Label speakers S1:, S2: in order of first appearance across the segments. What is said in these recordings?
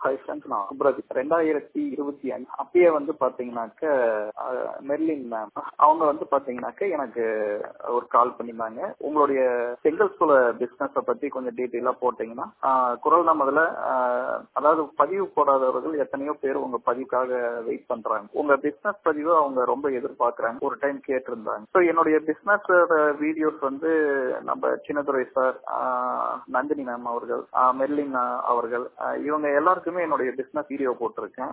S1: hi friends நான் சுப்ரஜ் ரெண்டாயிரத்தி இருபத்தி அஞ்சு அப்பயே வந்து பாத்தீங்கன்னாக்க மெர்லின் மேம் அவங்க வந்து பாத்தீங்கன்னாக்க எனக்கு ஒரு கால் பண்ணியிருந்தாங்க உங்களுடைய செங்கல் சூழ பிசினஸ பத்தி கொஞ்சம் டீட்டெயிலா போட்டீங்கன்னா குரல் நமதுல அதாவது பதிவு போடாதவர்கள் எத்தனையோ பேர் உங்க பதிவுக்காக வெயிட் பண்றாங்க உங்க பிசினஸ் பதிவு அவங்க ரொம்ப எதிர்பார்க்கறாங்க ஒரு டைம் கேட்டிருந்தாங்க ஸோ என்னுடைய பிசினஸ் வீடியோஸ் வந்து நம்ம சின்னதுரை சார் நந்தினி மேம் அவர்கள் மெர்லின் அவர்கள் இவங்க எல்லாருக்குமே என்னுடைய பிசினஸ் வீடியோ போட்டிருக்கேன்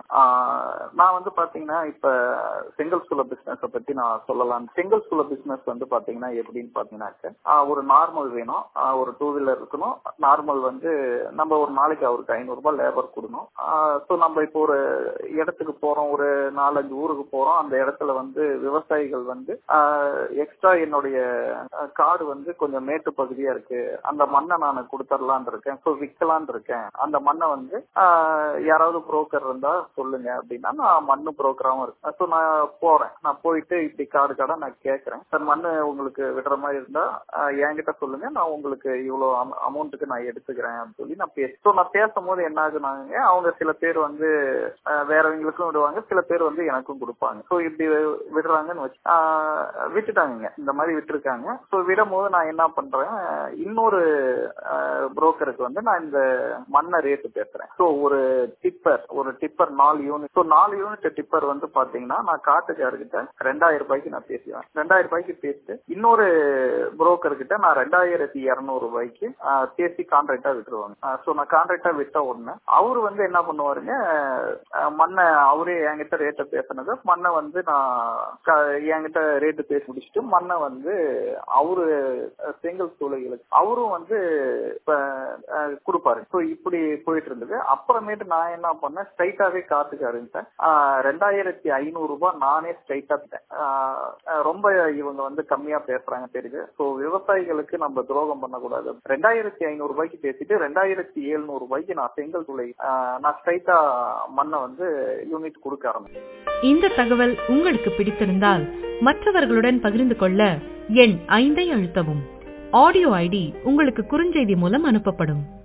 S1: நான் வந்து பாத்தீங்கன்னா இப்ப செங்கல் சூழ பிசினஸ் பத்தி நான் சொல்லலாம் செங்கல் சூழ பிசினஸ் வந்து பாத்தீங்கன்னா எப்படின்னு பாத்தீங்கன்னாக்க ஒரு நார்மல் வேணும் ஒரு டூ வீலர் இருக்கணும் நார்மல் வந்து நம்ம ஒரு நாளைக்கு அவருக்கு ஐநூறு ரூபாய் லேபர் கொடுக்கணும் ஸோ நம்ம இப்போ ஒரு இடத்துக்கு போறோம் ஒரு நாலஞ்சு ஊருக்கு போறோம் அந்த இடத்துல வந்து விவசாயிகள் வந்து எக்ஸ்ட்ரா என்னுடைய காடு வந்து கொஞ்சம் மேட்டு பகுதியா இருக்கு அந்த மண்ணை நான் கொடுத்துடலான் இருக்கேன் ஸோ விற்கலான் இருக்கேன் அந்த மண்ணை வந்து யாராவது புரோக்கர் இருந்தா சொல்லுங்க அப்படின்னா நான் மண்ணு புரோக்கராகவும் இருக்கேன் ஸோ நான் போறேன் நான் போயிட்டு இப்படி காடு காடா நான் கேட்கறேன் சார் மண்ணு உங்களுக்கு விடுற மாதிரி இருந்தா என்கிட்ட சொல்லுங்க நான் உங்களுக்கு இவ்வளவு அமௌண்ட்டுக்கு நான் எடுத்துக்கிறேன் அப்படின்னு சொல்லி நான் பேச ஸோ நான் பேசும்போது என்ன ஆகுனாங்க அவங்க சில பேர் வந்து வேறவங்களுக்கும் விடுவாங்க சில பேர் வந்து எனக்கும் கொடுப்பாங்க ஸோ இப்படி விடுறாங்கன்னு வச்சு விட்டுட்டாங்க இந்த மாதிரி விட்டுருக்காங்க ஸோ விடும் போது நான் என்ன பண்றேன் இன்னொரு புரோக்கருக்கு வந்து நான் இந்த மண்ணை ரேட்டு பேசுறேன் ஸோ ஒரு டிப்பர் ஒரு டிப்பர் நாலு யூனிட் ஸோ நாலு யூனிட் டிப்பர் வந்து பாத்தீங்கன்னா நான் காட்டுக்காரர்கிட்ட ரெண்டாயிரம் ரூபாய்க்கு நான் பேசுவேன் ரெண்டாயிரம் ரூபாய்க்கு பேசிட்டு இன்னொரு புரோக்கர் கிட்ட நான் ரெண்டாயிரத்தி இருநூறு ரூபாய்க்கு பேசி கான்ட்ராக்டா விட்டுருவாங்க ஸோ நான் கான்ட்ராக்டா விட்ட உடனே அவரு வந்து என்ன பண்ணுவாருங்க மண்ணை அவரே என்கிட்ட ரேட்டை பேசினது மண்ணை வந்து நான் என்கிட்ட ரேட்டு பேசி முடிச்சுட்டு மண்ணை வந்து அவரு செங்கல் சூளைகளுக்கு அவரும் வந்து இப்ப கொடுப்பாரு ஸோ இப்படி போயிட்டு இருந்தது அப்புறமேட்டு நான் என்ன பண்ணேன் ஸ்ட்ரைட்டாவே காத்துக்காருன்ட்டு ரெண்டாயிரத்தி ஐநூறு ரூபாய் நானே ஸ்ட்ரைட்டா ரொம்ப இவங்க வந்து கம்மியா பேசுறாங்க தெரியுது ஸோ விவசாயிகளுக்கு நம்ம துரோகம் பண்ணக்கூடாது ரெண்டாயிரத்தி ஐநூறு ரூபாய்க்கு பேசிட்டு ரெண்டாயிரத்தி எழுநூறு ரூபாய்க்கு நான் செங்கல் துளை நான் ஸ்ட்ரைட்டா மண்ணை வந்து யூனிட் கொடுக்க ஆரம்பிச்சேன்
S2: இந்த தகவல் உங்களுக்கு பிடித்திருந்தால் மற்றவர்களுடன் பகிர்ந்து கொள்ள எண் ஐந்தை அழுத்தவும் ஆடியோ ஐடி உங்களுக்கு குறுஞ்செய்தி மூலம் அனுப்பப்படும்